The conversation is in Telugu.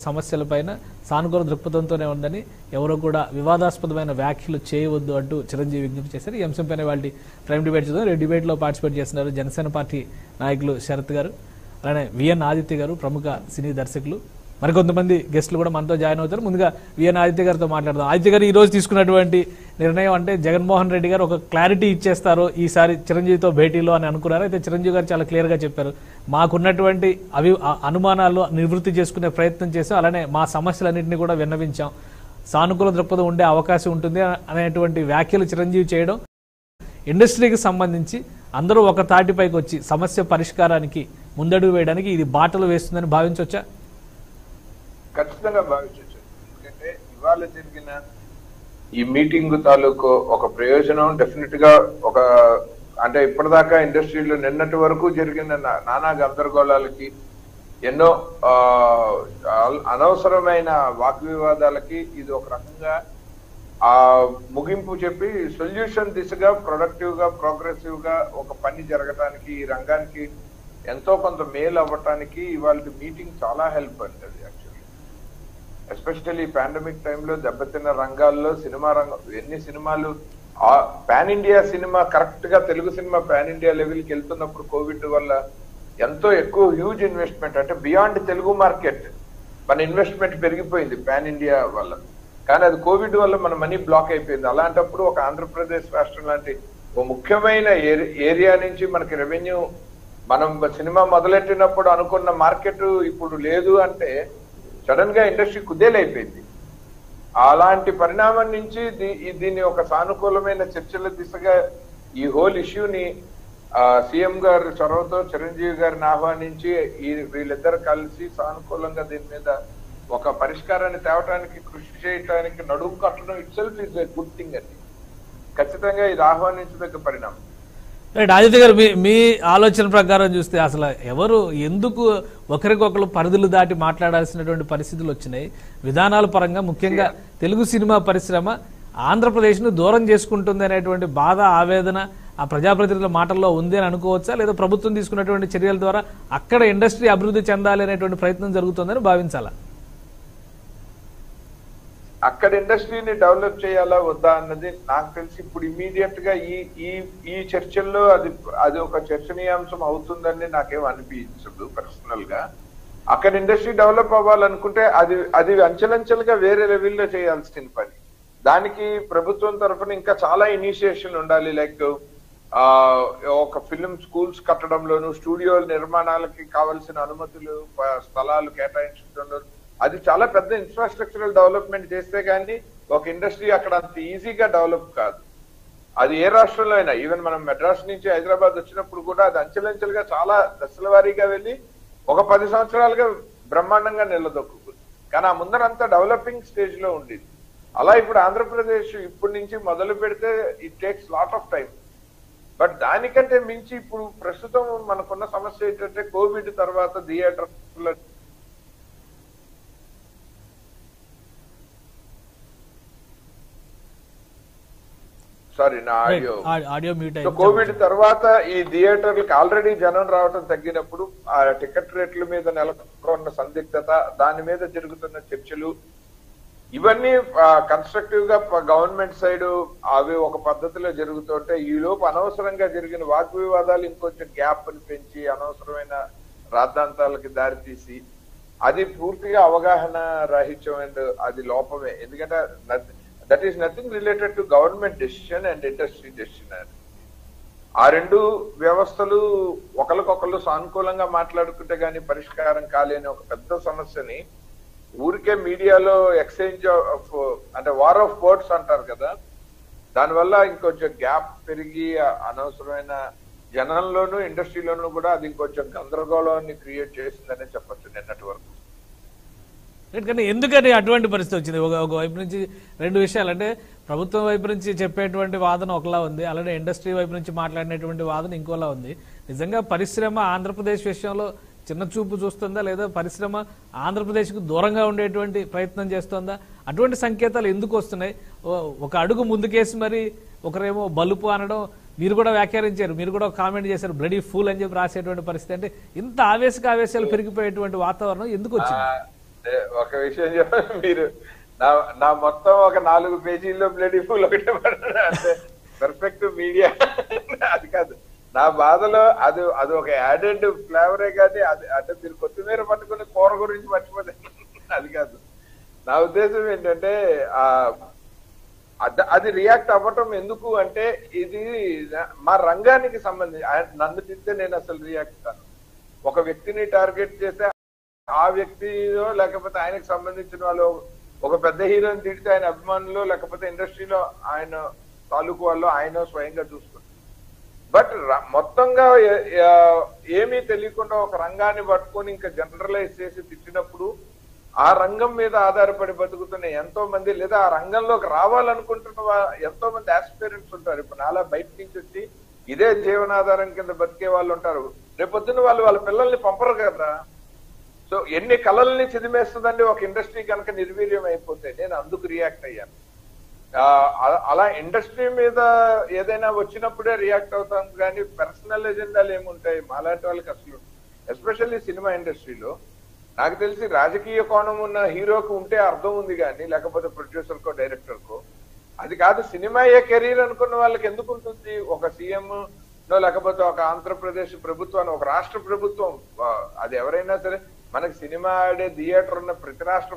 సమస్యలపైన సానుకూల దృక్పథంతోనే ఉందని ఎవరో కూడా వివాదాస్పదమైన వ్యాఖ్యలు చేయవద్దు అంటూ చిరంజీవి విజ్ఞప్తి చేశారు ఈ అంశంపైన వాళ్ళ ప్రైమ్ డిబేట్ చూద్దాం రేపు డిబేట్లో పార్టిసిపేట్ చేస్తున్నారు జనసేన పార్టీ నాయకులు శరత్ గారు అలానే విఎన్ ఆదిత్య గారు ప్రముఖ సినీ దర్శకులు మరికొంతమంది గెస్టులు కూడా మనతో జాయిన్ అవుతారు ముందుగా విఎన్ ఆదిత్య గారితో మాట్లాడదాం ఆదిత్య గారు ఈ రోజు తీసుకున్నటువంటి నిర్ణయం అంటే జగన్మోహన్ రెడ్డి గారు ఒక క్లారిటీ ఇచ్చేస్తారు ఈసారి చిరంజీవితో భేటీలో అని అనుకున్నారు అయితే చిరంజీవి గారు చాలా క్లియర్ గా చెప్పారు మాకున్నటువంటి అవి ఆ- అనుమానాలు నివృత్తి చేసుకునే ప్రయత్నం చేసాం అలానే మా సమస్యలన్నింటినీ కూడా విన్నవించాం సానుకూల దృక్పథం ఉండే అవకాశం ఉంటుంది అనేటువంటి వ్యాఖ్యలు చిరంజీవి చేయడం ఇండస్ట్రీకి సంబంధించి అందరూ ఒక తాటిపైకి వచ్చి సమస్య పరిష్కారానికి ముందడుగు వేయడానికి ఇది బాటలు వేస్తుందని భావించవచ్చా ఖచ్చితంగా భావించవచ్చు ఎందుకంటే ఇవాళ జరిగిన ఈ మీటింగ్ తాలూకు ఒక ప్రయోజనం డెఫినెట్ గా ఒక అంటే ఇప్పటిదాకా ఇండస్ట్రీలో నిన్నటి వరకు జరిగిన నా- నానా గందరగోళాలకి ఎన్నో ఆ, అల్- అనవసరమైన వాగ్వివాదాలకి ఇది ఒక రకంగా ఆ ముగింపు చెప్పి సొల్యూషన్ దిశగా ప్రొడక్టివ్ గా ప్రోగ్రెసివ్ గా ఒక పని జరగటానికి ఈ రంగానికి ఎంతో కొంత మేలు అవ్వటానికి ఇవాళ మీటింగ్ చాలా హెల్ప్ అంటది యాక్చువల్లీ ఎస్పెషల్లీ పాండమిక్ టైంలో దెబ్బతిన్న రంగాల్లో సినిమా రంగం ఎన్ని సినిమాలు పాన్ ఇండియా సినిమా కరెక్ట్ గా తెలుగు సినిమా పాన్ ఇండియా లెవెల్కి వెళ్తున్నప్పుడు కోవిడ్ వల్ల ఎంతో ఎక్కువ హ్యూజ్ ఇన్వెస్ట్మెంట్ అంటే బియాండ్ తెలుగు మార్కెట్ మన ఇన్వెస్ట్మెంట్ పెరిగిపోయింది పాన్ ఇండియా వల్ల కానీ అది కోవిడ్ వల్ల మన మనీ బ్లాక్ అయిపోయింది అలాంటప్పుడు ఒక ఆంధ్రప్రదేశ్ రాష్ట్రం లాంటి ఒక ముఖ్యమైన ఏరి- ఏరియా నుంచి మనకి రెవెన్యూ మనం సినిమా మొదలెట్టినప్పుడు అనుకున్న మార్కెట్ ఇప్పుడు లేదు అంటే సడన్ గా ఇండస్ట్రీ కుదేలైపోయింది అలాంటి పరిణామం నుంచి దీ- ఈ- దీన్ని ఒక సానుకూలమైన చర్చల దిశగా ఈ హోల్ ఇష్యూని సీఎం గారి చొరవతో చిరంజీవి గారిని ఆహ్వానించి ఈ వీళ్ళిద్దరు కలిసి సానుకూలంగా దీని మీద ఒక పరిష్కారాన్ని తేవటానికి కృషి చేయటానికి నడుము కట్టడం itself is a good thing అండి ఖచ్చితంగా ఇది ఆహ్వానించదగ్గ పరిణామం రైట్ ఆదిత్య గారు మీ మీ ఆలోచన ప్రకారం చూస్తే అసలు ఎవరు ఎందుకు ఒకరికొకరు పరిధులు దాటి మాట్లాడాల్సినటువంటి పరిస్థితులు వచ్చినాయి విధానాల పరంగా ముఖ్యంగా తెలుగు సినిమా పరిశ్రమ ఆంధ్రప్రదేశ్ను దూరం చేసుకుంటుంది అనేటువంటి బాధ ఆవేదన ఆ ప్రజాప్రతినిధుల మాటల్లో ఉంది అని అనుకోవచ్చా లేదా ప్రభుత్వం తీసుకున్నటువంటి చర్యల ద్వారా అక్కడ ఇండస్ట్రీ అభివృద్ధి చెందాలి అనేటువంటి ప్రయత్నం జరుగుతుందని భావించాలా అక్కడ ఇండస్ట్రీని డెవలప్ చేయాలా వద్దా అన్నది నాకు తెలిసి ఇప్పుడు ఇమీడియట్ గా ఈ ఈ ఈ చర్చల్లో అది అది ఒక చర్చనీయాంశం అవుతుందని నాకేం అనిపించదు పర్సనల్ గా అక్కడ ఇండస్ట్రీ డెవలప్ అవ్వాలనుకుంటే అది అది అంచెలంచెలుగా వేరే లెవెల్లో చేయాల్సిన పని దానికి ప్రభుత్వం తరఫున ఇంకా చాలా ఇనిషియేషన్ ఉండాలి లైక్ ఆ ఒక ఫిలిం స్కూల్స్ కట్టడంలోను స్టూడియోల నిర్మాణాలకి కావలసిన అనుమతులు ప- స్థలాలు కేటాయించడంలో అది చాలా పెద్ద ఇన్ఫ్రాస్ట్రక్చరల్ డెవలప్మెంట్ చేస్తే గానీ ఒక ఇండస్ట్రీ అక్కడ అంత ఈజీగా డెవలప్ కాదు అది ఏ రాష్ట్రంలో అయినా ఈవెన్ మనం మెడ్రాస్ నుంచి హైదరాబాద్ వచ్చినప్పుడు కూడా అది అంచెలంచెలుగా చాలా దశల వారీగా వెళ్ళి ఒక పది సంవత్సరాలుగా బ్రహ్మాండంగా నిలదొక్కుంది కానీ ఆ ముందరంతా డెవలపింగ్ స్టేజ్ లో ఉండేది అలా ఇప్పుడు ఆంధ్రప్రదేశ్ ఇప్పటి నుంచి మొదలు పెడితే it takes lot of time but దానికంటే మించి ఇప్పుడు ప్రస్తుతం మనకున్న సమస్య ఏంటంటే కోవిడ్ తర్వాత థియేటర్ సారీ నా audio audio mute so covid తర్వాత ఈ థియేటర్లకు ఆల్రెడీ జనం రావటం తగ్గినప్పుడు ఆ టికెట్ రేట్ల మీద నెలకొన్న సందిగ్ధత దాని మీద జరుగుతున్న చర్చలు ఇవన్నీ కన్స్ట్రక్టివ్ గా గవర్నమెంట్ సైడ్ అవి ఒక పద్ధతిలో జరుగుతుంటే ఈ లోపు అనవసరంగా జరిగిన వాగ్వివాదాలు ఇంకొంచెం గ్యాప్ ని పెంచి అనవసరమైన రాద్ధాంతాలకి దారితీసి అది పూర్తిగా అవగాహన రాహిత్యం అండ్ అది లోపమే ఎందుకంటే that is nothing related to government decision and industry decision ఆ రెండు వ్యవస్థలు ఒకరికొకరు సానుకూలంగా మాట్లాడుకుంటే గానీ పరిష్కారం కాలేని ఒక పెద్ద సమస్యని ఊరికే మీడియాలో ఎక్స్చేంజ్ ఆఫ్ అంటే వార్ ఆఫ్ వర్డ్స్ అంటారు కదా దానివల్ల ఇంకొంచెం గ్యాప్ పెరిగి అనవసరమైన జనంలోనూ ఇండస్ట్రీలోనూ కూడా అది ఇంకొంచెం గందరగోళాన్ని క్రియేట్ చేసిందనే చెప్పొచ్చు నిన్నటి వరకు కానీ ఎందుకని అటువంటి పరిస్థితి వచ్చింది ఒక ఒక వైపు నుంచి రెండు విషయాలు అంటే ప్రభుత్వం వైపు నుంచి చెప్పేటువంటి వాదన ఒకలా ఉంది అలానే ఇండస్ట్రీ వైపు నుంచి మాట్లాడినటువంటి వాదన ఇంకోలా ఉంది నిజంగా పరిశ్రమ ఆంధ్రప్రదేశ్ విషయంలో చిన్న చూపు చూస్తుందా లేదా పరిశ్రమ ఆంధ్రప్రదేశ్కు దూరంగా ఉండేటువంటి ప్రయత్నం చేస్తుందా అటువంటి సంకేతాలు ఎందుకు వస్తున్నాయి ఓ- ఒక అడుగు ముందుకేసి మరి ఒకరేమో బలుపు అనడం మీరు కూడా వ్యాఖ్యానించారు మీరు కూడా కామెంట్ చేశారు బ్లడీ ఫూల్ అని చెప్పి రాసేటువంటి పరిస్థితి అంటే ఇంత ఆవేశక ఆవేశాలు పెరిగిపోయేటువంటి వాతావరణం ఎందుకు వచ్చింది అంటే ఒక విషయం చెప్ప మీరు నా నా మొత్తం ఒక నాలుగు పేజీల్లో బ్లడీ ఫుల్ ఒకటే పడ్డాను అంటే పర్ఫెక్ట్ మీడియా అది కాదు నా బాధలో అది అది ఒక యాడెడ్ ఫ్లేవరే కానీ అది అంటే మీరు కొత్తిమీర పట్టుకుని కూర గురించి మర్చిపోతే అది కాదు నా ఉద్దేశం ఏంటంటే ఆ అద- అది రియాక్ట్ అవ్వటం ఎందుకు అంటే ఇది మా రంగానికి సంబంధించి ఆయన- నన్ను తింటే నేను అసలు రియాక్ట్ కాను ఒక వ్యక్తిని టార్గెట్ చేస్తే ఆ వ్యక్తిలో లేకపోతే ఆయనకు సంబంధించిన వాళ్ళు ఒక పెద్ద హీరోని తిడితే ఆయన అభిమానులు లేకపోతే ఇండస్ట్రీలో ఆయన తాలూకు వాళ్ళు ఆయన స్వయంగా చూసుకుంటారు బట్ ర- మొత్తంగా ఏ- ఏ- ఏమీ తెలియకుండా ఒక రంగాన్ని పట్టుకొని ఇంకా జనరలైజ్ చేసి తిట్టినప్పుడు ఆ రంగం మీద ఆధారపడి బతుకుతున్న ఎంతో మంది లేదా ఆ రంగంలోకి రావాలనుకుంటున్న వా- ఎంతో మంది ఆస్పిరెంట్స్ ఉంటారు ఇప్పుడు నాలా బయట నుంచి వచ్చి ఇదే జీవనాధారం కింద బతికే వాళ్ళు ఉంటారు రేపొద్దున వాళ్ళు వాళ్ళ పిల్లల్ని పంపరు కదా సో ఎన్ని కళల్ని చిదిమేస్తుందండి ఒక ఇండస్ట్రీ కనుక నిర్వీర్యం అయిపోతే నేను అందుకు రియాక్ట్ అయ్యాను ఆ, అ- అలా ఇండస్ట్రీ మీద ఏదైనా వచ్చినప్పుడే రియాక్ట్ అవుతాం కానీ పర్సనల్ ఎజెండాలు ఏముంటాయి మాలాంటి వాళ్ళకి అసలు ఎస్పెషల్లీ సినిమా ఇండస్ట్రీలో నాకు తెలిసి రాజకీయ కోణం ఉన్న హీరోకు ఉంటే అర్థం ఉంది కానీ లేకపోతే ప్రొడ్యూసర్ కో డైరెక్టర్ కో అది కాదు సినిమా ఏ కెరీర్ అనుకున్న వాళ్ళకి ఎందుకు ఉంటుంది ఒక సీఎం నో లేకపోతే ఒక ఆంధ్రప్రదేశ్ ప్రభుత్వాన్ని ఒక రాష్ట్ర ప్రభుత్వం ఆ, అది ఎవరైనా సరే మనకి సినిమా ఆడే థియేటర్ ఉన్న ప్రతి రాష్ట్ర